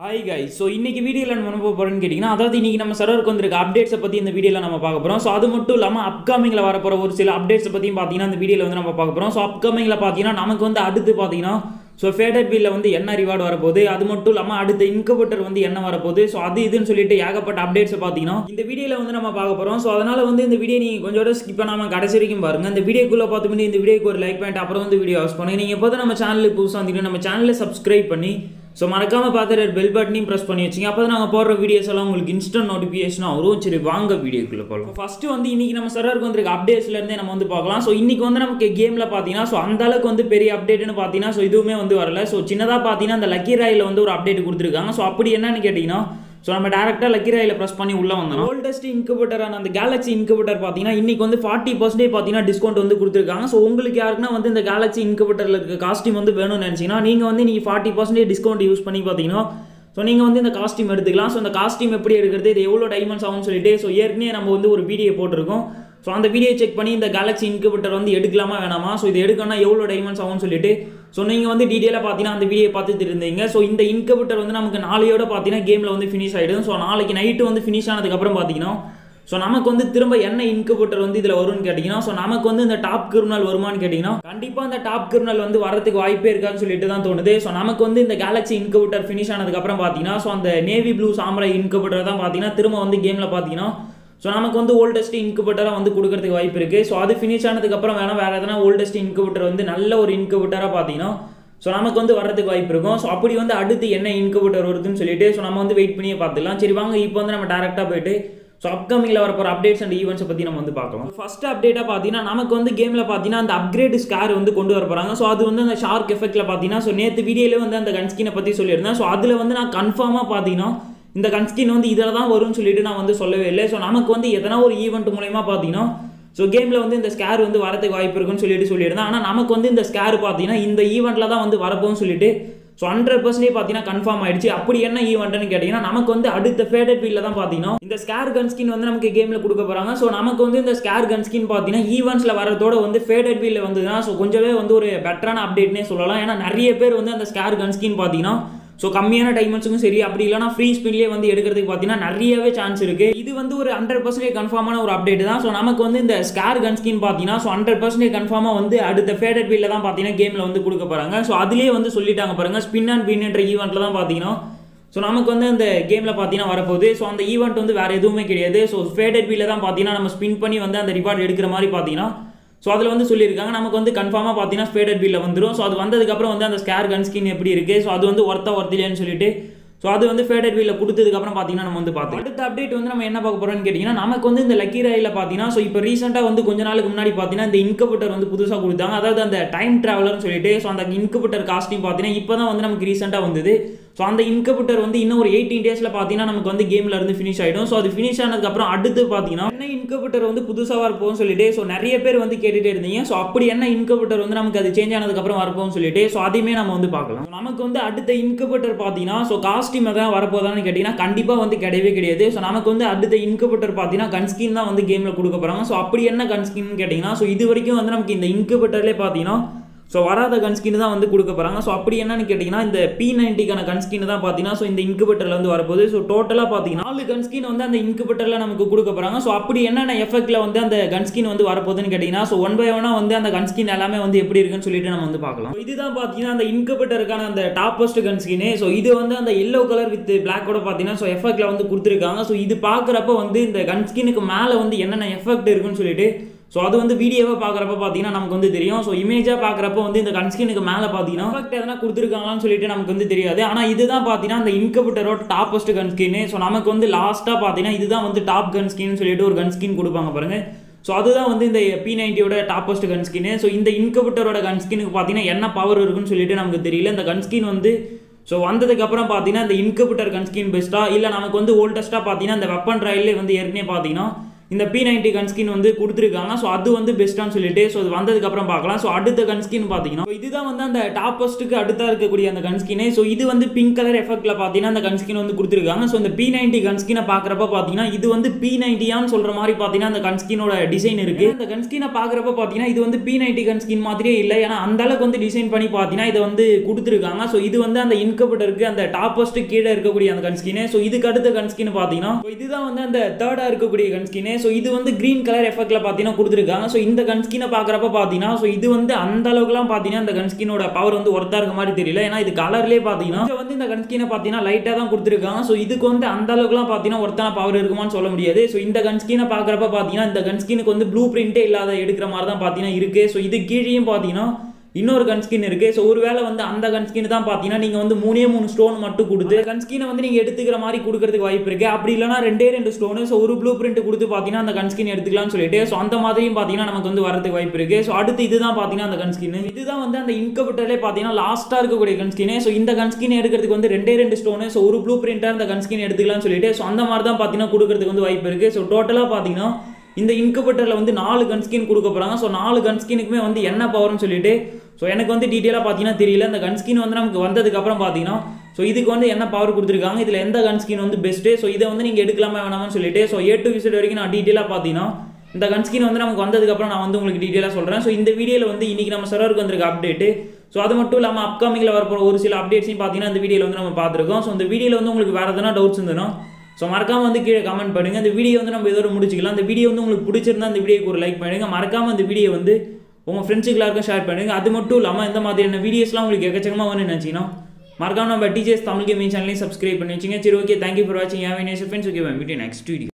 hi guys so இன்னைக்கு வீடியோவில் நம்ம என்ன பார்க்க போகிறோம்னு கேட்டிங்கன்னா அதாவது இன்னைக்கு நம்ம சர்வருக்கு வந்திருக்க அப்டேட்ஸை பற்றி இந்த வீடியோவில் நம்ம பார்க்க போகிறோம் ஸோ அது மட்டும் இல்லாமல் அப்கமிங்கில் வரப்போகிற ஒரு சில அப்டேட்ஸை பற்றியும் பார்த்தீங்கன்னா இந்த வீடியோவில் வந்து நம்ம பார்க்க போகிறோம் ஸோ அப்கமிங்கில் பார்த்தீங்கன்னா நமக்கு வந்து அடுத்து பார்த்தீங்கன்னா ஸோ ஃபேடட் பில்லில் வந்து என்ன ரிவார்டு வரப்போகுது அது மட்டும் இல்லாமல் அடுத்த இன்குபேட்டர் வந்து என்ன வரப்போகுது ஸோ அது இதுன்னு சொல்லிட்டு ஏகப்பட்ட அப்டேட்ஸை பார்த்தீங்கன்னா இந்த வீடியோவில் வந்து நம்ம பார்க்க போகிறோம் ஸோ அதனால் வந்து இந்த வீடியோ நீங்கள் கொஞ்சம் ஸ்கிப் பண்ணாமல் கடைசி வரைக்கும் பாருங்கள் இந்த வீடியோக்குள்ளே பார்த்து இந்த வீடியோக்கு ஒரு லைக் பண்ணிட்டு அப்புறம் வந்து வீடியோ வாட்ச் பண்ணுங்க நீங்கள் எப்போது நம்ம சேனலுக்கு புதுசாக வந்தீங்கன்னா நம்ம சேனலை சப்ஸ்கிரைப் பண்ணி ஸோ மறக்காம பார்த்துட்டு பெல் பட்டனையும் ப்ரெஸ் பண்ணி வச்சிங்க அப்போ நாங்கள் போடுற வீடியோஸ் எல்லாம் உங்களுக்கு இன்ஸ்டன்ட் நோட்டிஃபிகேஷனாக வரும் சரி வாங்க வீடியோக்குள்ளே போகலாம் ஃபஸ்ட்டு வந்து இன்னைக்கு நம்ம சர்வருக்கு வந்திருக்க அப்டேட்ஸ்லேருந்தே நம்ம வந்து பார்க்கலாம் ஸோ இன்னைக்கு வந்து நமக்கு கேமில் பார்த்தீங்கன்னா ஸோ அந்த அளவுக்கு வந்து பெரிய அப்டேட்னு பார்த்தீங்கன்னா ஸோ இதுவுமே வந்து வரல ஸோ சின்னதாக பார்த்தீங்கன்னா அந்த லக்கி ராயில் வந்து ஒரு அப்டேட் கொடுத்துருக்காங்க ஸோ அப்படி என்னன்னு கேட்டிங்கன்னா ஸோ நம்ம டேரெக்டாக லக்கி ராயில் ப்ரெஸ் பண்ணி உள்ளே வந்தோம் ஓல்டஸ்ட் இன்குபேட்டரான அந்த கேலக்ஸி இன்குபேட்டர் பார்த்தீங்கன்னா இன்னைக்கு வந்து ஃபார்ட்டி பர்சன்டேஜ் பார்த்தீங்கன்னா டிஸ்கவுண்ட் வந்து கொடுத்துருக்காங்க ஸோ உங்களுக்கு யாருக்குன்னா வந்து இந்த கேலக்ஸி இன்குபேட்டரில் இருக்க காஸ்டியூம் வந்து வேணும்னு நினச்சிங்கன்னா நீங்கள் வந்து நீங்கள் ஃபார்ட்டி பர்சன்டேஜ் டிஸ்கவுண்ட் யூஸ் பண்ணி பார்த்தீங்கன்னா ஸோ நீங்கள் வந்து இந்த காஸ்டியூம் எடுத்துக்கலாம் ஸோ இந்த காஸ்டியூம் எப்படி எடுக்கிறது இது எவ்வளோ டைமண்ட்ஸ் ஆகும்னு சொல்லிட்டு ஸோ ஏற்கனவே நம்ம வந்து ஒரு வீடியோ போட்டிருக்கோம் ஸோ அந்த வீடியோ செக் பண்ணி இந்த கேலக்ஸி இன்குபேட்டர் வந்து எடுக்கலாமா வேணாமா ஸோ இது எடுக்கணும்னா எவ்வளோ டைமண்ட்ஸ் ஆகும்னு சொல்லிட்டு ஸோ நீங்கள் வந்து டீட்டெயிலாக பார்த்தீங்கன்னா அந்த வீடியோ பார்த்துட்டு இருந்தீங்க ஸோ இந்த இன்குபேட்டர் வந்து நமக்கு நாளையோட பார்த்தீங்கன்னா கேமில் வந்து ஃபினிஷ் ஆகிடும் ஸோ நாளைக்கு நைட்டு வந்து ஃபினிஷ் ஆனதுக்கப்புறம் பார்த்தீங்கன்னா ஸோ நமக்கு வந்து திரும்ப என்ன இன்குபேட்டர் வந்து இதில் வரும்னு கேட்டிங்கன்னா ஸோ நமக்கு வந்து இந்த டாப் கிரிமினல் வருமானு கேட்டிங்கன்னா கண்டிப்பாக இந்த டாப் கிரிமினல் வந்து வரதுக்கு வாய்ப்பே இருக்கான்னு சொல்லிட்டு தான் தோணுது ஸோ நமக்கு வந்து இந்த கேலக்ஸி இன்குபேட்டர் ஃபினிஷ் ஆனதுக்கப்புறம் பார்த்தீங்கன்னா ஸோ அந்த நேவி ப்ளூ சாம்ராய் இன்குபேட்டர் தான் பார்த்தீங்கன்னா திரும்ப வந்து கேமில் பார்த்தீங்கன்னா ஸோ நமக்கு வந்து ஓல்டஸ்ட் இன்குபேட்டராக வந்து கொடுக்கறதுக்கு வாய்ப்பு இருக்குது ஸோ அது ஃபினிஷ் ஆனதுக்கப்புறம் வேணால் வேறு எதனா ஓல்டஸ்ட் இன்குபேட்டர் வந்து நல்ல ஒரு இன்குபேட்டராக பார்த்தீங்கன்னா ஸோ நமக்கு வந்து வரதுக்கு வாய்ப்பு இருக்கும் ஸோ அப்படி வந்து அடுத்து என்ன இன்குபேட்டர் வருதுன்னு சொல்லிட்டு ஸோ நம்ம வந்து வெயிட் பண்ணியே பார்த்துக்கலாம் சரி வாங்க இப்போ வந்து நம்ம டேரெக்டாக போயிட்டு ஸோ அப்கமிங்கில் வரப்போகிற அப்டேட்ஸ் அண்ட் ஈவெண்ட்ஸை பற்றி நம்ம வந்து பார்க்கலாம் ஃபர்ஸ்ட் அப்டேட்டாக பார்த்தீங்கன்னா நமக்கு வந்து கேமில் பார்த்தீங்கன்னா அந்த அப்கிரேட் ஸ்கார் வந்து கொண்டு வர போகிறாங்க ஸோ அது வந்து அந்த ஷார்க் எஃபெக்ட்டில் பார்த்தீங்கன்னா ஸோ நேற்று வீடியோவில் வந்து அந்த கன்ஸ்கினை பற்றி சொல்லியிருந்தேன் ஸோ அதில் வந்து நான் கன்ஃபார்மாக பார்த்தீங்கன்னா இந்த கன்ஸ்கின் வந்து இதில் தான் வரும்னு சொல்லிட்டு நான் வந்து சொல்லவே இல்லை ஸோ நமக்கு வந்து எதனா ஒரு ஈவெண்ட் மூலயமா பார்த்தீங்கன்னா ஸோ கேமில் வந்து இந்த ஸ்கேர் வந்து வரதுக்கு வாய்ப்பு இருக்குன்னு சொல்லிட்டு சொல்லியிருந்தேன் ஆனால் நமக்கு வந்து இந்த ஸ்கேர் பார்த்தீங்கன்னா இந்த ஈவெண்ட்டில் தான் வந்து வரப்போன்னு சொல்லிட்டு ஸோ ஹண்ட்ரட் பர்சன்டேஜ் பார்த்தீங்கன்னா கன்ஃபார்ம் ஆயிடுச்சு அப்படி என்ன ஈவெண்ட்னு கேட்டிங்கன்னா நமக்கு வந்து அடுத்த ஃபேடட் வீலில் தான் பார்த்தீங்கன்னா இந்த ஸ்கேர் கன் ஸ்கின் வந்து நமக்கு கேமில் கொடுக்க போகிறாங்க ஸோ நமக்கு வந்து இந்த ஸ்கேர் கன் ஸ்கின் பார்த்தீங்கன்னா ஈவெண்ட்ஸில் வரதோட வந்து ஃபேடட் வீலில் வந்ததுன்னா ஸோ கொஞ்சமே வந்து ஒரு பெட்டரான அப்டேட்னே சொல்லலாம் ஏன்னா நிறைய பேர் வந்து அந்த ஸ்கேர் கன் ஸ்கின் பார்த்தீங்கன்னா ஸோ கம்மியான டைமண்ட்ஸுக்கும் சரி அப்படி இல்லைனா ஃப்ரீ ஸ்பின்லேயே வந்து எடுக்கிறதுக்கு பார்த்தீங்கன்னா நிறையவே சான்ஸ் இருக்குது இது வந்து ஒரு ஹண்ட்ரட் பர்சன்டேஜ் கன்ஃபார்மான ஒரு அப்டேட் தான் ஸோ நமக்கு வந்து இந்த ஸ்கேர் கன் ஸ்கின் பார்த்தீங்கன்னா ஸோ ஹண்ட்ரட் பர்சன்டேஜ் கன்ஃபார்மாக வந்து அடுத்த ஃபேடட் வீலில் தான் பார்த்தீங்கன்னா கேமில் வந்து கொடுக்க போகிறாங்க ஸோ அதுலேயே வந்து சொல்லிட்டாங்க பாருங்க ஸ்பின் அண்ட் பின்ன்ற ஈவெண்ட்டில் தான் பார்த்தீங்கன்னா ஸோ நமக்கு வந்து அந்த கேமில் பார்த்தீங்கன்னா வரப்போகுது ஸோ அந்த ஈவெண்ட் வந்து வேறு எதுவுமே கிடையாது ஸோ ஃபேடட் வீலில் தான் பார்த்தீங்கன்னா நம்ம ஸ்பின் பண்ணி வந்து அந்த ரிவார்டு எடுக்கிற மாதிரி பார்த்தீங்கன்னா ஸோ அதில் வந்து சொல்லியிருக்காங்க நமக்கு வந்து கன்ஃபார்மாக பார்த்தீங்கன்னா ஸ்பேடட் பில்லில் வந்துடும் ஸோ அது வந்ததுக்கப்புறம் வந்து அந்த ஸ்கேர் கன் ஸ்கின் எப்படி இருக்குது ஸோ அது வந்து ஒர்த்தா ஒர்த்திலேன்னு சொல்லிட்டு ஸோ அது வந்து ஃபேடட் வீலில் கொடுத்ததுக்கப்புறம் பார்த்தீங்கன்னா நம்ம வந்து பார்த்தோம் அடுத்த அப்டேட் வந்து நம்ம என்ன பார்க்க போகிறோம்னு கேட்டிங்கன்னா நமக்கு வந்து இந்த லக்கி ராயில் பார்த்தீங்கன்னா ஸோ இப்போ ரீசெண்டாக வந்து கொஞ்ச நாளுக்கு முன்னாடி பார்த்தீங்கன்னா இந்த இன்குபேட்டர் வந்து புதுசாக கொடுத்தாங்க அதாவது அந்த டைம் ட்ராவலர்னு சொல்லிட்டு ஸோ அந்த இன்குபேட்டர் காஸ்டியூம் பார்த்தீங்கன்னா இப்போ தான் வந்து நமக்கு ரீசெண்டாக வந்தது ஸோ அந்த இன்குபேட்டர் வந்து இன்னும் ஒரு எயிட்டீன் டேஸில் பார்த்தீங்கன்னா நமக்கு வந்து கேமில் இருந்து ஃபினிஷ் ஆகிடும் ஸோ அது ஃபினிஷ் ஆனதுக்கப்புறம் அடுத்து பார்த்தீங்கன்னா என்ன இன்குபேட்டர் வந்து புதுசாக வரப்போகும்னு சொல்லிட்டு ஸோ நிறைய பேர் வந்து கேட்டுகிட்டே இருந்தீங்க ஸோ அப்படி என்ன இன்குபேட்டர் வந்து நமக்கு அது சேஞ்ச் ஆனதுக்கப்புறம் வரப்போகும்னு சொல்லிட்டு ஸோ அதையுமே நம்ம வந்து பார்க்கலாம் நமக்கு வந்து அடுத்த இன்குபேட்டர் பார்த்தீங்கன்னா ஸோ காஸ்டியூம் எதாவது வரப்போதான்னு கேட்டிங்கன்னா கண்டிப்பாக வந்து கிடையவே கிடையாது ஸோ நமக்கு வந்து அடுத்த இன்குபேட்டர் பார்த்தீங்கன்னா கன்ஸ்கின் தான் வந்து கேமில் கொடுக்க போகிறாங்க ஸோ அப்படி என்ன கன்ஸ்கின் கேட்டிங்கன்னா ஸோ இது வரைக்கும் வந்து நமக்கு இந்த இன்குபேட்டர்லேயே பார்த்தீங்கன்னா ஸோ வராத கன்ஸ்கின் தான் வந்து கொடுக்க போகிறாங்க ஸோ அப்படி என்னன்னு கேட்டிங்கன்னா இந்த பி நைன்ட்டிக்கான கன்ஸ்கின் தான் பார்த்தீங்கன்னா ஸோ இந்த இன்குபேட்டரில் வந்து வரப்போகுது ஸோ டோட்டலாக பார்த்தீங்கன்னா நாலு கன்ஸ்கின் வந்து அந்த இன்குபேட்டரில் நமக்கு கொடுக்க போகிறாங்க ஸோ அப்படி என்னென்ன எஃபெக்ட்டில் வந்து அந்த கன்ஸ்கின் வந்து வரப்போகுதுன்னு கேட்டிங்கன்னா ஸோ ஒன் பை ஒன்னாக வந்து அந்த கன்ஸ்கின் எல்லாமே வந்து எப்படி இருக்குன்னு சொல்லிட்டு நம்ம வந்து பார்க்கலாம் இதுதான் பார்த்தீங்கன்னா அந்த இன்குபேட்டருக்கான அந்த டாப்பஸ்ட் கன்ஸ்கின் ஸோ இது வந்து அந்த எல்லோ கலர் வித் பிளாக்கோட பார்த்தீங்கன்னா ஸோ எஃபெக்ட்டில் வந்து கொடுத்துருக்காங்க ஸோ இது பார்க்குறப்ப வந்து இந்த கன்ஸ்கினுக்கு மேலே வந்து என்னென்ன எஃபெக்ட் இருக்குன்னு சொல்லிட்டு ஸோ அது வந்து வீடியோவை பார்க்குறப்ப பார்த்தீங்கன்னா நமக்கு வந்து தெரியும் ஸோ இமேஜாக பார்க்குறப்ப வந்து இந்த கன்ஸ்கினுக்கு மேலே பார்த்தீங்கன்னா எஃபெக்ட் எதனா கொடுத்துருக்காங்களான்னு சொல்லிட்டு நமக்கு வந்து தெரியாது ஆனால் இதுதான் பார்த்தீங்கன்னா அந்த இன்கபிட்டரோட டாப்பஸ்ட் கன்ஸ்கின் ஸோ நமக்கு வந்து லாஸ்ட்டாக பார்த்தீங்கன்னா இதுதான் வந்து டாப் கன்ஸ்கின் சொல்லிட்டு ஒரு கன்ஸ்கின் கொடுப்பாங்க பாருங்க ஸோ அதுதான் வந்து இந்த பி நைன்ட்டியோட டாப்பஸ்ட் கன்ஸ்கின் ஸோ இந்த இன்கபிட்டரோட கன்ஸ்கினுக்கு பார்த்தீங்கன்னா என்ன பவர் இருக்குன்னு சொல்லிட்டு நமக்கு தெரியல இந்த கன்ஸ்கின் வந்து ஸோ வந்ததுக்கப்புறம் பார்த்தீங்கன்னா இந்த இன்கபிட்டர் கன்ஸ்கின் பெஸ்ட்டாக இல்லை நமக்கு வந்து ஓல்டஸ்ட்டாக பார்த்தீங்கன்னா இந்த வெப்பன் ட்ரையல்லே வந்து ஏற்கனவே பார்த்தீங்கன்னா இந்த பி நைன்டி கன்ஸ்கின் வந்து கொடுத்துருக்காங்க ஸோ அது வந்து பெஸ்ட்டான்னு சொல்லிட்டு ஸோ அது வந்ததுக்கப்புறம் பார்க்கலாம் ஸோ அடுத்த கன்ஸ்கின் பார்த்தீங்கன்னா so இதுதான் வந்து அந்த டாப் ஃபஸ்ட்டுக்கு அடுத்தா இருக்கக்கூடிய அந்த கன்ஸ்கினே ஸோ இது வந்து பிங்க் கலர் எஃபெக்ட்டில் பார்த்தீங்கன்னா அந்த கன்ஸ்கின் வந்து கொடுத்துருக்காங்க ஸோ இந்த பி நைன்டி கன்ஸ்கினை பார்க்குறப்ப பார்த்தீங்கன்னா இது வந்து பி நைன்டியான்னு சொல்கிற மாதிரி பார்த்தீங்கன்னா அந்த கன்ஸ்கினோட டிசைன் இருக்குது அந்த கன்ஸ்கினை பார்க்குறப்ப பார்த்தீங்கன்னா இது வந்து பி நைன்டி கன்ஸ்கின் மாதிரியே இல்லை ஏன்னா அந்த அளவுக்கு வந்து டிசைன் பண்ணி பார்த்தீங்கன்னா இதை வந்து கொடுத்துருக்காங்க ஸோ இது வந்து அந்த இன்கபட்டருக்கு அந்த டாப் ஃபஸ்ட்டு கீழே இருக்கக்கூடிய அந்த கன்ஸ்கினே ஸோ இதுக்கு அடுத்த கன்ஸ்கின் பார்த்தீங்கன்னா so இதுதான் வந்து அந்த தேர்டாக இருக்கக்கூடிய கன்ஸ்கினே ஸோ இது வந்து கிரீன் கலர் எஃபெக்ட்ல பார்த்தீங்கன்னா கொடுத்துருக்காங்க ஸோ இந்த கன்ஸ்கினை பார்க்குறப்ப பார்த்தீங்கன்னா ஸோ இது வந்து அந்த அளவுக்குலாம் பார்த்தீங்கன்னா இந்த கன்ஸ்கினோட பவர் வந்து ஒர்த்தா இருக்க மாதிரி தெரியல ஏன்னா இது கலர்லேயே பார்த்தீங்கன்னா இங்க வந்து இந்த கன்ஸ்கினை பார்த்தீங்கன்னா லைட்டாக தான் கொடுத்துருக்காங்க ஸோ இதுக்கு வந்து அந்த அளவுக்குலாம் பார்த்தீங்கன்னா ஒருத்தான பவர் இருக்குமான்னு சொல்ல முடியாது ஸோ இந்த கன்ஸ்கினை பார்க்குறப்ப பார்த்தீங்கன்னா இந்த கன்ஸ்கினுக்கு வந்து ப்ளூ பிரிண்டே இல்லாத எடுக்கிற மாதிரி தான் பார்த்தீங்கன்னா இருக்கு ஸோ இது கீழேயும் பார்த்தீங்கன்னா இன்னொரு கன்ஸ்கின் இருக்கு ஸோ ஒருவேளை வந்து அந்த கன்ஸ்கின் தான் பார்த்தீங்கன்னா நீங்கள் வந்து மூணே மூணு ஸ்டோன் மட்டும் கொடுத்து கன்ஸ்கினை வந்து நீங்கள் எடுத்துக்கிற மாதிரி கொடுக்கறதுக்கு வாய்ப்பு இருக்கு அப்படி இல்லைனா ரெண்டே ரெண்டு ஸ்டோனு ஸோ ஒரு ப்ளூ பிரிண்ட் கொடுத்து பார்த்தீங்கன்னா அந்த கன்ஸ்கின் எடுத்துக்கலாம்னு சொல்லிட்டு ஸோ அந்த மாதிரியும் பார்த்தீங்கன்னா நமக்கு வந்து வரதுக்கு வாய்ப்பு இருக்கு ஸோ அடுத்து இதுதான் பார்த்தீங்கன்னா அந்த கன்ஸ்கின் இதுதான் வந்து அந்த இன்கபிட்டலே பார்த்தீங்கன்னா லாஸ்ட்டாக இருக்கக்கூடிய கன்ஸ்கினே ஸோ இந்த கன்ஸ்கின் எடுக்கிறதுக்கு வந்து ரெண்டே ரெண்டு ஸ்டோனு ஸோ ஒரு ப்ளூ பிரிண்டாக அந்த கன்ஸ்கின் எடுத்துக்கலாம்னு சொல்லிட்டு ஸோ அந்த மாதிரி தான் பார்த்தீங்கன்னா கொடுக்கறதுக்கு வந்து வாய்ப்பு இருக்கு ஸோ டோட்டலாக பார்த்தீங்கன்னா இந்த இன்குபேட்டரில் வந்து நாலு கன்ஸ்கின் கொடுக்க போகிறாங்க ஸோ நாலு கன்ஸ்கினுக்குமே வந்து என்ன பவர்னு சொல்லிட்டு ஸோ எனக்கு வந்து டீட்டெயிலாக பார்த்தீங்கன்னா தெரியல இந்த கன்ஸ்கின் வந்து நமக்கு வந்ததுக்கப்புறம் பார்த்தீங்கன்னா ஸோ இதுக்கு வந்து என்ன பவர் கொடுத்துருக்காங்க இதில் எந்த கன்ஸ்கின் வந்து பெஸ்ட்டு ஸோ இதை வந்து நீங்கள் எடுக்கலாமா வேணாமான்னு சொல்லிட்டு ஸோ ஏ டு விசிட் வரைக்கும் நான் டீட்டெயிலாக பார்த்தீங்கன்னா இந்த கன்ஸ்கின் வந்து நமக்கு வந்ததுக்கப்புறம் நான் வந்து உங்களுக்கு டீட்டெயிலாக சொல்கிறேன் ஸோ இந்த வீடியோவில் வந்து இன்றைக்கி நம்ம சர்வருக்கு வந்திருக்க அப்டேட்டு ஸோ அது மட்டும் இல்லாமல் அப்கமிங்கில் வரப்போகிற ஒரு சில அப்டேட்ஸையும் பார்த்தீங்கன்னா இந்த வீடியோவில் வந்து நம்ம பார்த்துருக்கோம் ஸோ இந்த வீடியோவில் வந்து உங்களுக்கு வேறு எதனா டவுட்ஸ் இருந்ததுன்னா ஸோ மறக்காம வந்து கீழே கமெண்ட் பண்ணுங்க இந்த வீடியோ வந்து நம்ம இதோட முடிச்சுக்கலாம் இந்த வீடியோ வந்து உங்களுக்கு பிடிச்சிருந்தா இந்த வீடியோக்கு ஒரு லைக் பண்ணுங்க மறக்காம இந்த வீடியோ வந்து உங்கள் ஃப்ரெண்ட்ஸுக்கு எல்லாருக்கும் ஷேர் பண்ணுங்க அது மட்டும் இல்லாமல் இந்த மாதிரியான வீடியோஸ்லாம் உங்களுக்கு எக்கச்சக்கமாக வந்து நினச்சிங்கன்னா மறக்காம நம்ம டிஜேஸ் தமிழ் கேமிங் சேனலையும் சப்ஸ்கிரைப் பண்ணி வச்சுங்க சரி ஓகே தேங்க்யூ ஃபார் வாட்சிங் have nice friends okay video next video